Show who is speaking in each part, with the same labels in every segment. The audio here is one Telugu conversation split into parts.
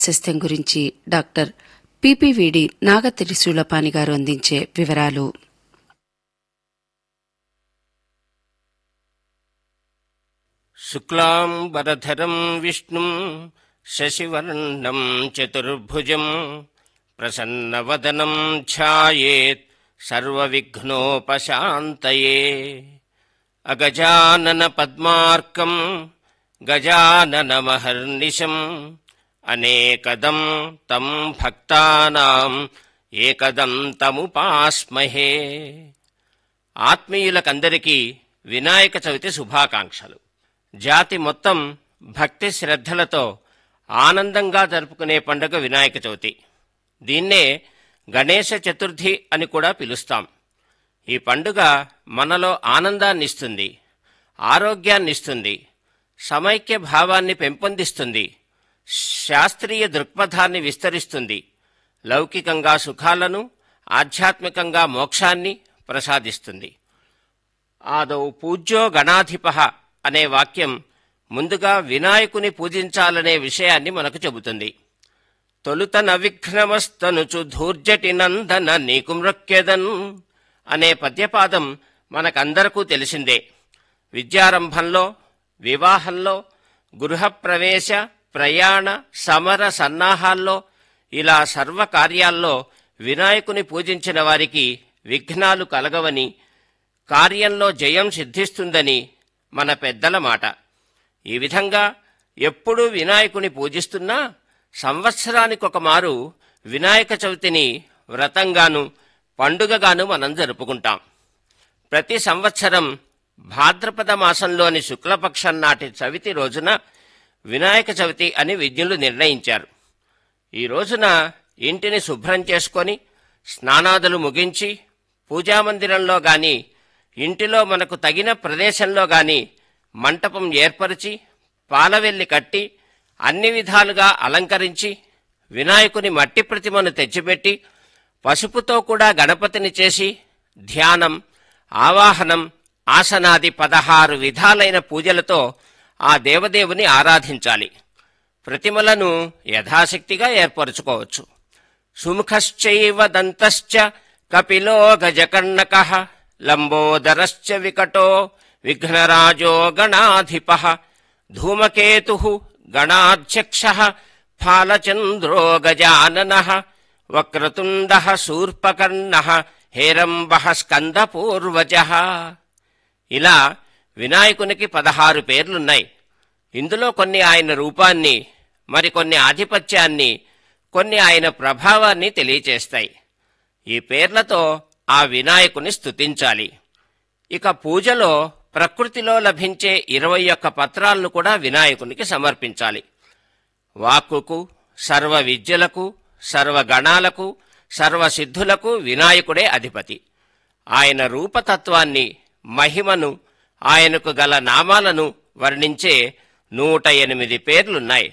Speaker 1: సిస్టమ్ గురించి డాక్టర్ పిపివిడి నాగతిరిశూలపాని గారు అందించే వివరాలు
Speaker 2: శుక్లాంబరధరం విష్ణుం శశివర్ణం చతుర్భుజం ప్రసన్నవదనం ఛాయేత్ సర్వవిఘ్నోపశాంతయే అగజానన పద్మార్కం గజాననమహర్నిశం అనేకదం తం భక్తానాం ఏకదం తముపాస్మహే ఆత్మీయులకందరికీ వినాయక చవితి శుభాకాంక్షలు జాతి మొత్తం భక్తి శ్రద్ధలతో ఆనందంగా జరుపుకునే పండుగ వినాయక చవితి దీన్నే గణేశ చతుర్థి అని కూడా పిలుస్తాం ఈ పండుగ మనలో ఆనందాన్నిస్తుంది ఆరోగ్యాన్నిస్తుంది సమైక్య భావాన్ని పెంపొందిస్తుంది శాస్త్రీయ దృక్పథాన్ని విస్తరిస్తుంది లౌకికంగా సుఖాలను ఆధ్యాత్మికంగా మోక్షాన్ని ప్రసాదిస్తుంది ఆదౌ పూజ్యో గణాధిప అనే వాక్యం ముందుగా వినాయకుని పూజించాలనే విషయాన్ని మనకు చెబుతుంది తొలుత నవిఘ్నమస్తనుచు ధూర్జటి నందన నీకు మృక్కెదన్ అనే పద్యపాదం మనకందరకు తెలిసిందే విద్యారంభంలో వివాహంలో గృహప్రవేశ ప్రయాణ సమర సన్నాహాల్లో ఇలా సర్వ కార్యాల్లో వినాయకుని పూజించిన వారికి విఘ్నాలు కలగవని కార్యంలో జయం సిద్ధిస్తుందని మన పెద్దల మాట ఈ విధంగా ఎప్పుడూ వినాయకుని పూజిస్తున్నా సంవత్సరానికొక మారు వినాయక చవితిని వ్రతంగాను పండుగగాను మనం జరుపుకుంటాం ప్రతి సంవత్సరం భాద్రపద మాసంలోని శుక్లపక్షం నాటి చవితి రోజున వినాయక చవితి అని విజ్ఞులు నిర్ణయించారు ఈ రోజున ఇంటిని శుభ్రం చేసుకొని స్నానాదులు ముగించి పూజామందిరంలో గాని ఇంటిలో మనకు తగిన ప్రదేశంలో గాని మంటపం ఏర్పరిచి పాలవెల్లి కట్టి అన్ని విధాలుగా అలంకరించి వినాయకుని మట్టి ప్రతిమను తెచ్చిపెట్టి పసుపుతో కూడా గణపతిని చేసి ధ్యానం ఆవాహనం ఆసనాది పదహారు విధాలైన పూజలతో ఆ దేవదేవుని ఆరాధించాలి ప్రతిమలను యథాశక్తిగా ఏర్పరచుకోవచ్చు సుముఖశ్చైవ దంతశ్చ కపిలో గజకర్ణక లంబోదరశ్చ వికటో విఘ్నరాజో గణాధిప ధూమకేతు గణాధ్యక్ష ఫాలచంద్రో గజానన వక్రతుండ శూర్పకర్ణ హేరంబ స్కందపూర్వజ ఇలా వినాయకునికి పదహారు పేర్లున్నాయి ఇందులో కొన్ని ఆయన రూపాన్ని మరికొన్ని ఆధిపత్యాన్ని కొన్ని ఆయన ప్రభావాన్ని తెలియచేస్తాయి ఈ పేర్లతో ఆ వినాయకుని స్తుతించాలి ఇక పూజలో ప్రకృతిలో లభించే ఇరవై ఒక్క పత్రాలను కూడా వినాయకునికి సమర్పించాలి వాక్కుకు సర్వ విద్యలకు సర్వగణాలకు సర్వసిద్ధులకు వినాయకుడే అధిపతి ఆయన రూపతత్వాన్ని మహిమను ఆయనకు గల నామాలను వర్ణించే నూట ఎనిమిది పేర్లున్నాయి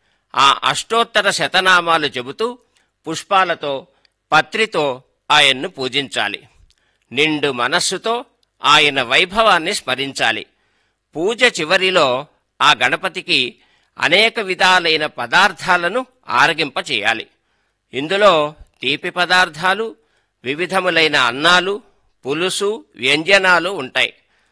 Speaker 2: ఆ అష్టోత్తర శతనామాలు చెబుతూ పుష్పాలతో పత్రితో ఆయన్ను పూజించాలి నిండు మనస్సుతో ఆయన వైభవాన్ని స్మరించాలి పూజ చివరిలో ఆ గణపతికి అనేక విధాలైన పదార్థాలను ఆరగింపచేయాలి ఇందులో తీపి పదార్థాలు వివిధములైన అన్నాలు పులుసు వ్యంజనాలు ఉంటాయి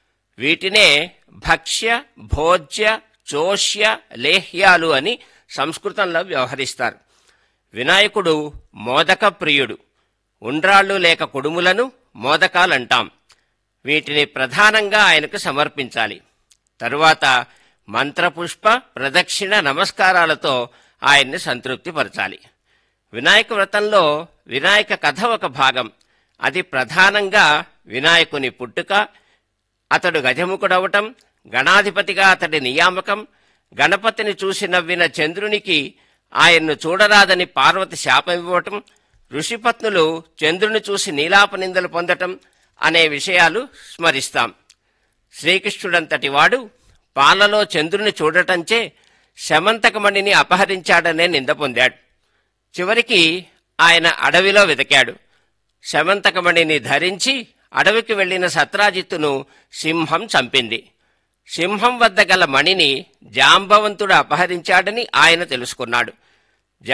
Speaker 2: వీటినే భక్ష్య భోజ్య చోష్య లేహ్యాలు అని సంస్కృతంలో వ్యవహరిస్తారు వినాయకుడు మోదక ప్రియుడు ఉండ్రాళ్ళు లేక కుడుములను మోదకాలంటాం వీటిని ప్రధానంగా ఆయనకు సమర్పించాలి తరువాత మంత్రపుష్ప ప్రదక్షిణ నమస్కారాలతో ఆయన్ని సంతృప్తిపరచాలి వినాయక వ్రతంలో వినాయక కథ ఒక భాగం అది ప్రధానంగా వినాయకుని పుట్టుక అతడు గజముఖుడవటం గణాధిపతిగా అతడి నియామకం గణపతిని చూసి నవ్విన చంద్రునికి ఆయన్ను చూడరాదని పార్వతి శాపం ఇవ్వటం ఋషిపత్నులు చంద్రుని చూసి నీలాపనిందలు పొందటం అనే విషయాలు స్మరిస్తాం శ్రీకృష్ణుడంతటి వాడు పాలలో చంద్రుని చూడటంచే శమంతకమణిని అపహరించాడనే నింద పొందాడు చివరికి ఆయన అడవిలో వెతికాడు శమంతకమణిని ధరించి అడవికి వెళ్లిన సత్రాజిత్తును సింహం చంపింది సింహం వద్ద గల మణిని జాంబవంతుడు అపహరించాడని ఆయన తెలుసుకున్నాడు